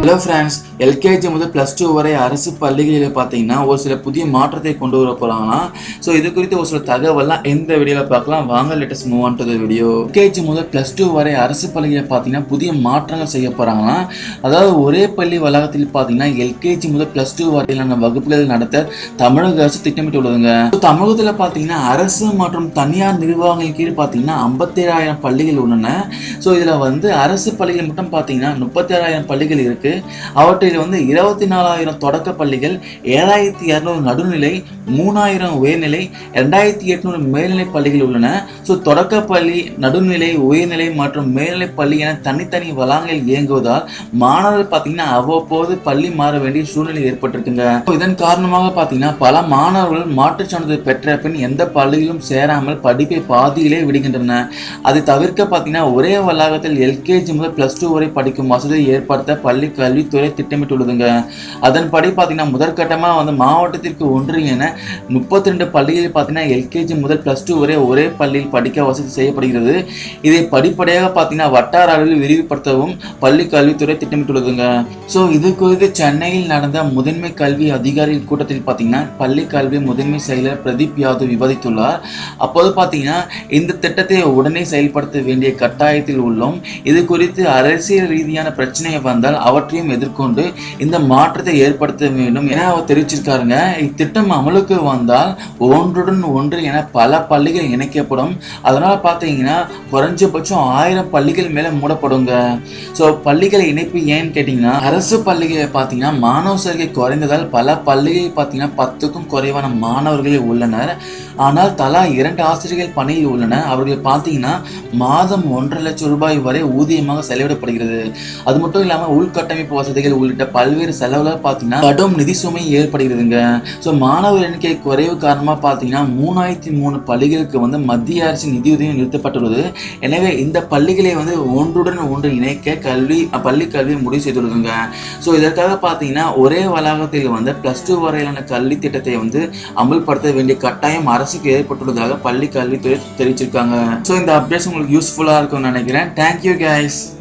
hello friends LKG முதல் plus two வரை அரசு பள்ளிகளில் பார்த்தீங்கன்னா ஒரு சில புதிய மாற்றத்தை கொண்டு வர போகிறாங்களாம் ஸோ இது குறித்து ஒரு சில தகவல்லாம் எந்த வீடியோவில் பார்க்கலாம் வாங்க latest move on to the video LKG முதல் ப்ளஸ் டூ வரை அரசு பள்ளிகளில் பார்த்தீங்கன்னா புதிய மாற்றங்கள் செய்ய போகிறாங்களாம் அதாவது ஒரே பள்ளி வளாகத்தில் பார்த்தீங்கன்னா எல்கேஜி முதல் ப்ளஸ் டூ வரையிலான வகுப்புகள் நடத்த தமிழக அரசு திட்டமிட்டுள்ளதுங்க So, தமிழகத்தில் பார்த்தீங்கன்னா அரசு மற்றும் தனியார் நிர்வாகங்கள் கீழ் பார்த்தீங்கன்னா ஐம்பத்தேழாயிரம் பள்ளிகள் உள்ளன ஸோ இதில் வந்து அரசு பள்ளிகள் மட்டும் பார்த்தீங்கன்னா முப்பத்தேழாயிரம் பள்ளிகள் இருக்கு அவற்றில் வந்து இருபத்தி நாலாயிரம் தொடக்க பள்ளிகள் ஏழாயிரத்தி இரநூறு நடுநிலை மூணாயிரம் உயர்நிலை ரெண்டாயிரத்தி எட்நூறு மேல்நிலை பள்ளிகள் உள்ளன ஸோ தொடக்க பள்ளி நடுநிலை உயர்நிலை மற்றும் மேல்நிலை பள்ளி என தனித்தனி வளாகங்கள் இயங்குவதால் மாணவர்கள் பார்த்தீங்கன்னா அவ்வப்போது பள்ளி மாற வேண்டிய சூழ்நிலை ஏற்பட்டிருக்குங்க So, இதன் காரணமாக பார்த்தீங்கன்னா பல மாணவர்கள் மாற்றுச் சான்றிதழ் பெற்ற பின் எந்த பள்ளியிலும் சேராமல் படிப்பை பாதியிலே விடுகின்றன அதை தவிர்க்க பார்த்தீங்கன்னா ஒரே வளாகத்தில் எல்கேஜி முதல் பிளஸ் டூ வரை படிக்கும் வசதியை ஏற்படுத்த பள்ளி கல்வித்துறை திட்டமிட்டுள்ளதுங்க அதன்படி பார்த்தீங்கன்னா முதற்கட்டமாக வந்து மாவட்டத்திற்கு ஒன்று என முப்பத்தி ரெண்டு பள்ளிகளில் பார்த்தீங்கன்னா எல்கேஜி முதல் பிளஸ் டூ வரை ஒரே பள்ளியில் படிக்க வசதி செய்யப்படுகிறது இதை படிப்படியாக பார்த்தீங்கன்னா வட்டார அளவில் விரிவுபடுத்தவும் பள்ளி கல்வித்துறை திட்டமிட்டுள்ளதுங்க ஸோ இது குறித்து சென்னையில் நடந்த முதன்மை கல்வி அதிகாரிகள் கூட்டத்தில் பார்த்தீங்கன்னா பள்ளி கல்வி முதன்மை செயலர் பிரதீப் யாதவ் விவாதித்துள்ளார் அப்போது பார்த்தீங்கன்னா இந்த திட்டத்தை உடனே செயல்படுத்த வேண்டிய கட்டாயத்தில் உள்ளோம் இது குறித்து அரசியல் ரீதியான பிரச்சனை வந்தால் அவற்றையும் எதிர்கொண்டு இந்த மாற்றத்தை ஏற்படுத்த வேண்டும் என அவர் தெரிவிச்சிருக்காருங்க இத்திட்டம் அமலுக்கு வந்தால் ஒன்றுடன் ஒன்று என பல பள்ளிகள் இணைக்கப்படும் அதனால பார்த்தீங்கன்னா குறைஞ்சபட்சம் ஆயிரம் பள்ளிகள் மேல மூடப்படுங்க ஸோ பள்ளிகள் இணைப்பு ஏன்னு கேட்டிங்கன்னா அரசு பள்ளிகளை பார்த்தீங்கன்னா மாணவ சேர்க்கை குறைந்ததால் பல பள்ளிகள் பார்த்தீங்கன்னா பத்துக்கும் குறைவான மாணவர்களே உள்ளனர் ஆனால் தலா இரண்டு ஆசிரியர்கள் பணியில் உள்ளனர் அவர்கள் பார்த்தீங்கன்னா மாதம் ஒன்றரை லட்சம் ரூபாய் வரை ஊதியமாக செலவிடப்படுகிறது அது மட்டும் இல்லாமல் உள்கட்டமைப்பு வசதிகள் உள்ளிட்ட பல்வேறு செலவுகள் பார்த்தீங்கன்னா கடும் நிதி சுமை ஏற்படுகிறதுங்க ஸோ மாணவர் எண்ணிக்கை குறைவு காரணமாக பார்த்தீங்கன்னா மூணாயிரத்தி மூணு பள்ளிகளுக்கு வந்து மத்திய அரசின் நிதியுதவி நிறுத்தப்பட்டுள்ளது எனவே இந்த பள்ளிகளை வந்து ஒன்றுடன் ஒன்று இணைக்க கல்வி பள்ளி கல்வி முடிவு செய்துள்ளதுங்க ஸோ இதற்காக பார்த்தீங்கன்னா ஒரே வளாகத்தில் வந்து ப்ளஸ் டூ வரையிலான கல்வி திட்டத்தை வந்து அமல்படுத்த வேண்டிய கட்டாயம் அரசுக்கு ஏற்பட்டுள்ளதாக பள்ளி கல்வித்துறை தெரிவிச்சிருக்காங்க ஸோ இந்த அப்டேட்ஸ் உங்களுக்கு யூஸ்ஃபுல்லாக இருக்கும்னு நினைக்கிறேன் தேங்க்யூ கைஸ்